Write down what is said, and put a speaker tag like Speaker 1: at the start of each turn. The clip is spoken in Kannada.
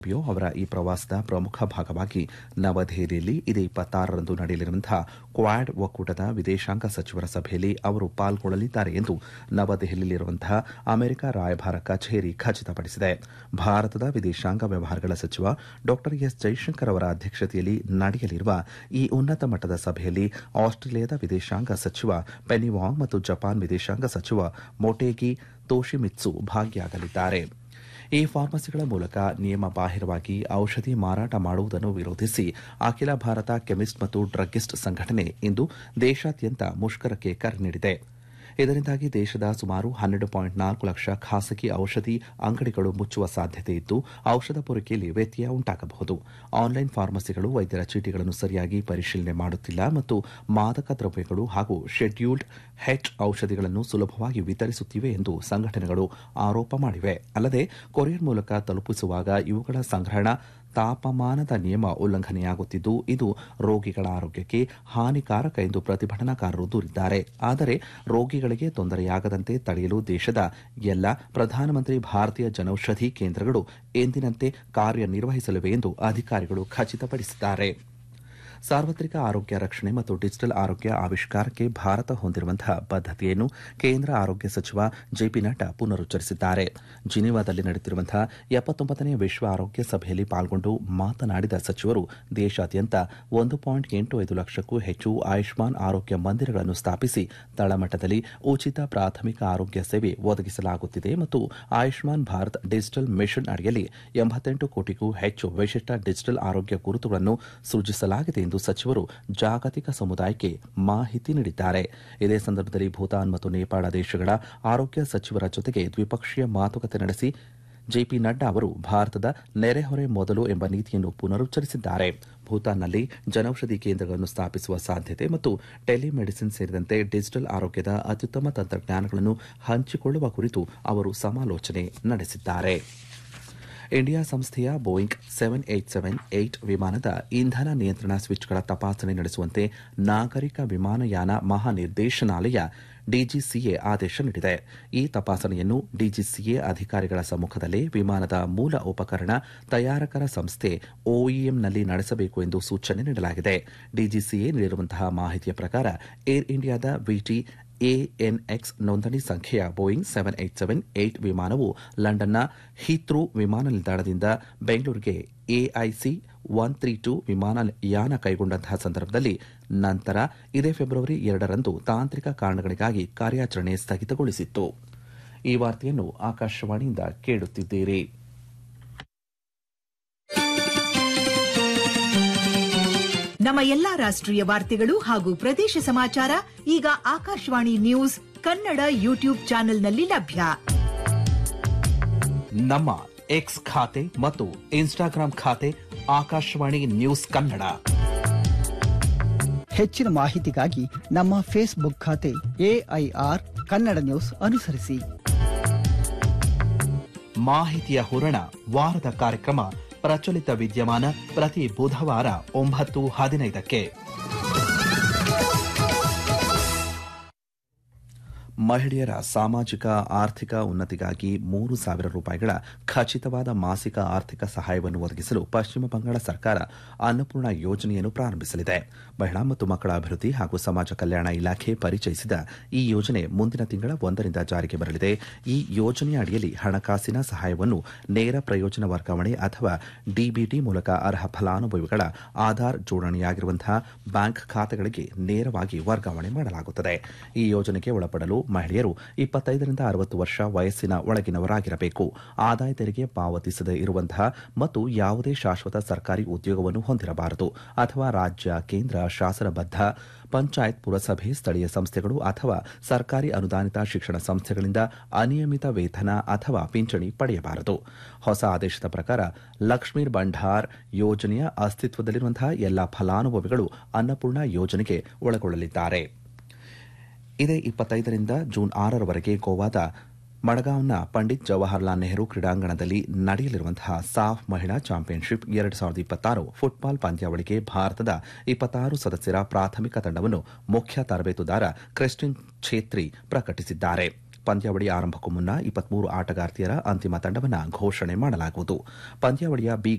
Speaker 1: ಪೋಂಪಿಯೋ ಅವರ ಈ ಪ್ರವಾಸದ ಪ್ರಮುಖ ಭಾಗವಾಗಿ ನವದೆಹಲಿಯಲ್ಲಿ ಇದೇ ಇಪ್ಪತ್ತಾರರಂದು ನಡೆಯಲಿರುವಂತಹ ಕ್ವಾಡ್ ಒಕ್ಕೂಟದ ವಿದೇಶಾಂಗ ಸಚಿವರ ಸಭೆಯಲ್ಲಿ ಅವರು ಪಾಲ್ಗೊಳ್ಳಲಿದ್ದಾರೆ ಎಂದು ನವದೆಹಲಿಯಲ್ಲಿರುವಂತಹ ಅಮೆರಿಕ ರಾಯಭಾರ ಕಚೇರಿ ಖಚಿತಪಡಿಸಿದೆ ಭಾರತದ ವಿದೇಶಾಂಗ ವ್ಯವಹಾರಗಳ ಸಚಿವ ಡಾ ಎಸ್ ಜೈಶಂಕರ್ ಅವರ ಅಧ್ಯಕ್ಷತೆಯಲ್ಲಿ ನಡೆಯಲಿರುವ ಈ ಉನ್ನತ ಮಟ್ಟದ ಸಭೆಯಲ್ಲಿ ಆಸ್ಟ್ರೇಲಿಯಾದ ವಿದೇಶಾಂಗ ಸಚಿವ ಪೆನಿ ವಾಂಗ್ ಮತ್ತು ಜಪಾನ್ ವಿದೇಶಾಂಗ ಸಚಿವ ಮೊಟೇಗಿ ತೋಶಿಮಿತ್ಸು ಭಾಗಿಯಾಗಲಿದ್ದಾರೆ ಈ ಫಾರ್ಮಸಿಗಳ ಮೂಲಕ ನಿಯಮ ಬಾಹಿರವಾಗಿ ಔಷಧಿ ಮಾರಾಟ ಮಾಡುವುದನ್ನು ವಿರೋಧಿಸಿ ಅಖಿಲ ಭಾರತ ಕೆಮಿಸ್ಟ್ ಮತ್ತು ಡ್ರಗ್ಗಿಸ್ಟ್ ಸಂಘಟನೆ ಇಂದು ದೇಶಾದ್ಯಂತ ಮುಷ್ಕರಕ್ಕೆ ಕರೆ ನೀಡಿದೆ ಇದರಿಂದಾಗಿ ದೇಶದ ಸುಮಾರು ಹನ್ನೆರಡು ಪಾಯಿಂಟ್ ನಾಲ್ಕು ಲಕ್ಷ ಖಾಸಗಿ ಔಷಧಿ ಅಂಗಡಿಗಳು ಮುಚ್ಚುವ ಸಾಧ್ಯತೆ ಇದ್ದು ಔಷಧ ಪೂರೈಕೆಯಲ್ಲಿ ವ್ಯತ್ಯಯ ಉಂಟಾಗಬಹುದು ಆನ್ಲೈನ್ ಫಾರ್ಮಸಿಗಳು ವೈದ್ಯರ ಚೀಟಿಗಳನ್ನು ಸರಿಯಾಗಿ ಪರಿಶೀಲನೆ ಮಾಡುತ್ತಿಲ್ಲ ಮತ್ತು ಮಾದಕ ದ್ರವ್ಯಗಳು ಹಾಗೂ ಶೆಡ್ಯೂಲ್ಡ್ ಹೆಚ್ ಔಷಧಿಗಳನ್ನು ಸುಲಭವಾಗಿ ವಿತರಿಸುತ್ತಿವೆ ಎಂದು ಸಂಘಟನೆಗಳು ಆರೋಪ ಮಾಡಿವೆ ಅಲ್ಲದೆ ಕೊರಿಯರ್ ಮೂಲಕ ತಲುಪಿಸುವಾಗ ಇವುಗಳ ಸಂಗ್ರಹಣಾ ತಾಪಮಾನದ ನಿಯಮ ಉಲ್ಲಂಘನೆಯಾಗುತ್ತಿದ್ದು ಇದು ರೋಗಿಗಳ ಆರೋಗ್ಯಕ್ಕೆ ಹಾನಿಕಾರಕ ಎಂದು ಪ್ರತಿಭಟನಾಕಾರರು ದೂರಿದ್ದಾರೆ ಆದರೆ ರೋಗಿಗಳಿಗೆ ತೊಂದರೆಯಾಗದಂತೆ ತಡೆಯಲು ದೇಶದ ಎಲ್ಲ ಪ್ರಧಾನಮಂತ್ರಿ ಭಾರತೀಯ ಜನೌಷಧಿ ಕೇಂದ್ರಗಳು ಎಂದಿನಂತೆ ಕಾರ್ಯನಿರ್ವಹಿಸಲಿವೆ ಎಂದು ಅಧಿಕಾರಿಗಳು ಖಚಿತಪಡಿಸಿದ್ದಾರೆ ಸಾರ್ವತ್ರಿಕ ಆರೋಗ್ಯ ರಕ್ಷಣೆ ಮತ್ತು ಡಿಜಿಟಲ್ ಆರೋಗ್ಯ ಆವಿಷ್ಕಾರಕ್ಕೆ ಭಾರತ ಹೊಂದಿರುವಂತಹ ಬದ್ದತೆಯನ್ನು ಕೇಂದ್ರ ಆರೋಗ್ಯ ಸಚಿವ ಜೆಪಿ ನಡ್ಡಾ ಪುನರುಚ್ಚರಿಸಿದ್ದಾರೆ ಜಿನಿವಾದಲ್ಲಿ ನಡೆಯುತ್ತಿರುವಂತಹ ಎಪ್ಪತ್ತೊಂಬತ್ತನೇ ವಿಶ್ವ ಆರೋಗ್ಯ ಸಭೆಯಲ್ಲಿ ಪಾಲ್ಗೊಂಡು ಮಾತನಾಡಿದ ಸಚಿವರು ದೇಶಾದ್ಯಂತ ಒಂದು ಪಾಯಿಂಟ್ ಎಂಟು ಐದು ಲಕ್ಷಕ್ಕೂ ಹೆಚ್ಚು ಆಯುಷ್ಮಾನ್ ಆರೋಗ್ಯ ಮಂದಿರಗಳನ್ನು ಸ್ಥಾಪಿಸಿ ತಳಮಟ್ಟದಲ್ಲಿ ಉಚಿತ ಪ್ರಾಥಮಿಕ ಆರೋಗ್ಯ ಸೇವೆ ಒದಗಿಸಲಾಗುತ್ತಿದೆ ಮತ್ತು ಆಯುಷ್ಮಾನ್ ಭಾರತ್ ಡಿಜಿಟಲ್ ಮಿಷನ್ ಅಡಿಯಲ್ಲಿ ಎಂಬತ್ತೆಂಟು ಕೋಟಿಗೂ ಹೆಚ್ಚು ವಿಶಿಷ್ಟ ಡಿಜಿಟಲ್ ಆರೋಗ್ಯ ಗುರುತುಗಳನ್ನು ಸೃಜಿಸಲಾಗಿದೆ ಎಂದು ಸಚಿವರು ಜಾಗತಿಕ ಸಮುದಾಯಕ್ಕೆ ಮಾಹಿತಿ ನೀಡಿದ್ದಾರೆ ಇದೇ ಸಂದರ್ಭದಲ್ಲಿ ಭೂತಾನ್ ಮತ್ತು ನೇಪಾಳ ದೇಶಗಳ ಆರೋಗ್ಯ ಸಚಿವರ ಜೊತೆಗೆ ದ್ವಿಪಕ್ಷೀಯ ಮಾತುಕತೆ ನಡೆಸಿ ಜೆಪಿ ನಡ್ಡಾ ಅವರು ಭಾರತದ ನೆರೆಹೊರೆ ಮೊದಲು ಎಂಬ ನೀತಿಯನ್ನು ಪುನರುಚ್ಚರಿಸಿದ್ದಾರೆ ಭೂತಾನ್ನಲ್ಲಿ ಜನೌಷಧಿ ಕೇಂದ್ರಗಳನ್ನು ಸ್ಥಾಪಿಸುವ ಸಾಧ್ಯತೆ ಮತ್ತು ಟೆಲಿಮೆಡಿಸಿನ್ ಸೇರಿದಂತೆ ಡಿಜಿಟಲ್ ಆರೋಗ್ಯದ ಅತ್ಯುತ್ತಮ ತಂತ್ರಜ್ಞಾನಗಳನ್ನು ಹಂಚಿಕೊಳ್ಳುವ ಕುರಿತು ಅವರು ಸಮಾಲೋಚನೆ ನಡೆಸಿದ್ದಾರೆ ಇಂಡಿಯಾ ಸಂಸ್ಥೆಯ Boeing seven eight seven eight ವಿಮಾನದ ಇಂಧನ ನಿಯಂತ್ರಣ ಸ್ವಿಚ್ಗಳ ತಪಾಸಣೆ ನಡೆಸುವಂತೆ ನಾಗರಿಕ ವಿಮಾನಯಾನ ಮಹಾನಿರ್ದೇಶನಾಲಯ ಡಿಜಿಸಿಎ ಆದೇಶ ನೀಡಿದೆ ಈ ತಪಾಸಣೆಯನ್ನು ಡಿಜಿಸಿಎ ಅಧಿಕಾರಿಗಳ ಸಮ್ಮುಖದಲ್ಲೇ ವಿಮಾನದ ಮೂಲ ಉಪಕರಣ ತಯಾರಕರ ಸಂಸ್ಥೆ ಒಇಎಂನಲ್ಲಿ ನಡೆಸಬೇಕು ಎಂದು ಸೂಚನೆ ನೀಡಲಾಗಿದೆ ಡಿಜಿಸಿಎ ನೀಡಿರುವಂತಹ ಮಾಹಿತಿಯ ಪ್ರಕಾರ ಏರ್ ಇಂಡಿಯಾದ ವಿಟಿ ಎಎನ್ಎಕ್ಸ್ ನೋಂದಣಿ ಸಂಖ್ಯೆಯ Boeing seven eight seven eight ವಿಮಾನವು ಲಂಡನ್ನ ಹೀಥ್ರೂ ವಿಮಾನ ನಿಲ್ದಾಣದಿಂದ ಬೆಂಗಳೂರಿಗೆ ಎಐಸಿ ಒನ್ ತ್ರೀ ಟೂ ವಿಮಾನಯಾನ ಕೈಗೊಂಡಂತಹ ಸಂದರ್ಭದಲ್ಲಿ ನಂತರ ಇದೇ ಫೆಬ್ರವರಿ ಎರಡರಂದು ತಾಂತ್ರಿಕ ಕಾರಣಗಳಿಗಾಗಿ ಕಾರ್ಯಾಚರಣೆ ಸ್ಥಗಿತಗೊಳಿಸಿತ್ತು ಈ ವಾರ್ತೆಯನ್ನು ಆಕಾಶವಾಣಿಯಿಂದ ಕೇಳುತ್ತಿದ್ದೀರಿ
Speaker 2: ನಮ್ಮ ಎಲ್ಲಾ ರಾಷ್ಟ್ರೀಯ ವಾರ್ತೆಗಳು ಹಾಗೂ ಪ್ರದೇಶ ಸಮಾಚಾರ ಈಗ ಆಕಾಶವಾಣಿ ನ್ಯೂಸ್ ಕನ್ನಡ ಯೂಟ್ಯೂಬ್ ಚಾನೆಲ್ನಲ್ಲಿ ಲಭ್ಯ
Speaker 1: ನಮ್ಮ ಎಕ್ಸ್ ಖಾತೆ ಮತ್ತು ಇನ್ಸ್ಟಾಗ್ರಾಂ ಖಾತೆ ಆಕಾಶವಾಣಿ ನ್ಯೂಸ್ ಕನ್ನಡ
Speaker 3: ಹೆಚ್ಚಿನ ಮಾಹಿತಿಗಾಗಿ ನಮ್ಮ ಫೇಸ್ಬುಕ್ ಖಾತೆ ಎಐಆರ್ ಕನ್ನಡ ನ್ಯೂಸ್ ಅನುಸರಿಸಿ
Speaker 1: ಮಾಹಿತಿಯ ಹೂರಣ ವಾರದ ಕಾರ್ಯಕ್ರಮ ಪ್ರಚಲಿತ ವಿದ್ಯಮಾನ ಪ್ರತಿ ಬುಧವಾರ ಒಂಬತ್ತು ಹದಿನೈದಕ್ಕೆ ಮಹಿಳೆಯರ ಸಾಮಾಜಿಕ ಆರ್ಥಿಕ ಉನ್ನತಿಗಾಗಿ ಮೂರು ಸಾವಿರ ರೂಪಾಯಿಗಳ ಖಚಿತವಾದ ಮಾಸಿಕ ಆರ್ಥಿಕ ಸಹಾಯವನ್ನು ಒದಗಿಸಲು ಪಶ್ಚಿಮ ಬಂಗಾಳ ಸರ್ಕಾರ ಅನ್ನಪೂರ್ಣ ಯೋಜನೆಯನ್ನು ಪ್ರಾರಂಭಿಸಲಿದೆ ಮಹಿಳಾ ಮತ್ತು ಮಕ್ಕಳ ಅಭಿವೃದ್ಧಿ ಹಾಗೂ ಸಮಾಜ ಕಲ್ಯಾಣ ಇಲಾಖೆ ಪರಿಚಯಿಸಿದ ಈ ಯೋಜನೆ ಮುಂದಿನ ತಿಂಗಳ ಒಂದರಿಂದ ಜಾರಿಗೆ ಬರಲಿದೆ ಈ ಯೋಜನೆಯ ಅಡಿಯಲ್ಲಿ ಹಣಕಾಸಿನ ಸಹಾಯವನ್ನು ನೇರ ಪ್ರಯೋಜನ ವರ್ಗಾವಣೆ ಅಥವಾ ಡಿಬಿಟಿ ಮೂಲಕ ಅರ್ಹ ಫಲಾನುಭವಿಗಳ ಆಧಾರ್ ಜೋಡಣೆಯಾಗಿರುವಂತಹ ಬ್ಯಾಂಕ್ ಖಾತೆಗಳಿಗೆ ನೇರವಾಗಿ ವರ್ಗಾವಣೆ ಮಾಡಲಾಗುತ್ತದೆ ಈ ಯೋಜನೆಗೆ ಒಳಪಡಲು ಮಹಿಳೆಯರು ಇಪ್ಪತ್ತೈದರಿಂದ ಅರವತ್ತು ವರ್ಷ ವಯಸ್ಸಿನ ಒಳಗಿನವರಾಗಿರಬೇಕು ಆದಾಯ ತೆರಿಗೆ ಪಾವತಿಸದೇ ಇರುವಂತಹ ಮತ್ತು ಯಾವುದೇ ಶಾಶ್ವತ ಸರ್ಕಾರಿ ಉದ್ಯೋಗವನ್ನು ಹೊಂದಿರಬಾರದು ಅಥವಾ ರಾಜ್ಯ ಕೇಂದ್ರ ಶಾಸನಬದ್ಧ ಪಂಚಾಯತ್ ಪುರಸಭೆ ಸ್ಥಳೀಯ ಸಂಸ್ಥೆಗಳು ಅಥವಾ ಸರ್ಕಾರಿ ಅನುದಾನಿತ ಶಿಕ್ಷಣ ಸಂಸ್ಥೆಗಳಿಂದ ಅನಿಯಮಿತ ವೇತನ ಅಥವಾ ಪಿಂಚಣಿ ಪಡೆಯಬಾರದು ಹೊಸ ಆದೇಶದ ಪ್ರಕಾರ ಲಕ್ಷ್ಮೀರ್ ಭಂಡಾರ್ ಯೋಜನೆಯ ಅಸ್ತಿತ್ವದಲ್ಲಿರುವಂತಹ ಎಲ್ಲಾ ಫಲಾನುಭವಿಗಳು ಅನ್ನಪೂರ್ಣ ಯೋಜನೆಗೆ ಒಳಗೊಳ್ಳಲಿದ್ದಾರೆ ಇದೇ ಇಪ್ಪತ್ತೈದರಿಂದ ಜೂನ್ ಆರರವರೆಗೆ ಗೋವಾದ ಮಡಗಾಂವ್ನ ಪಂಡಿತ್ ಜವಾಹರ್ಲಾಲ್ ನೆಹರು ಕ್ರೀಡಾಂಗಣದಲ್ಲಿ ನಡೆಯಲಿರುವಂತಹ ಸಾಫ್ ಮಹಿಳಾ ಚಾಂಪಿಯನ್ಶಿಪ್ ಎರಡು ಸಾವಿರದ ಇಪ್ಪತ್ತಾರು ಫುಟ್ಬಾಲ್ ಪಂದ್ಯಾವಳಿಗೆ ಭಾರತದ ಇಪ್ಪತ್ತಾರು ಸದಸ್ಯರ ಪ್ರಾಥಮಿಕ ತಂಡವನ್ನು ಮುಖ್ಯ ತರಬೇತುದಾರ ಕ್ರಿಸ್ಟಿನ್ ಛೇತ್ರಿ ಪ್ರಕಟಿಸಿದ್ದಾರೆ ಪಂದ್ಯಾವಳಿ ಆರಂಭಕ್ಕೂ ಮುನ್ನ ಇಪ್ಪತ್ಮೂರು ಆಟಗಾರ್ತಿಯರ ಅಂತಿಮ ತಂಡವನ್ನು ಘೋಷಣೆ ಮಾಡಲಾಗುವುದು ಪಂದ್ಯಾವಳಿಯ ಬಿ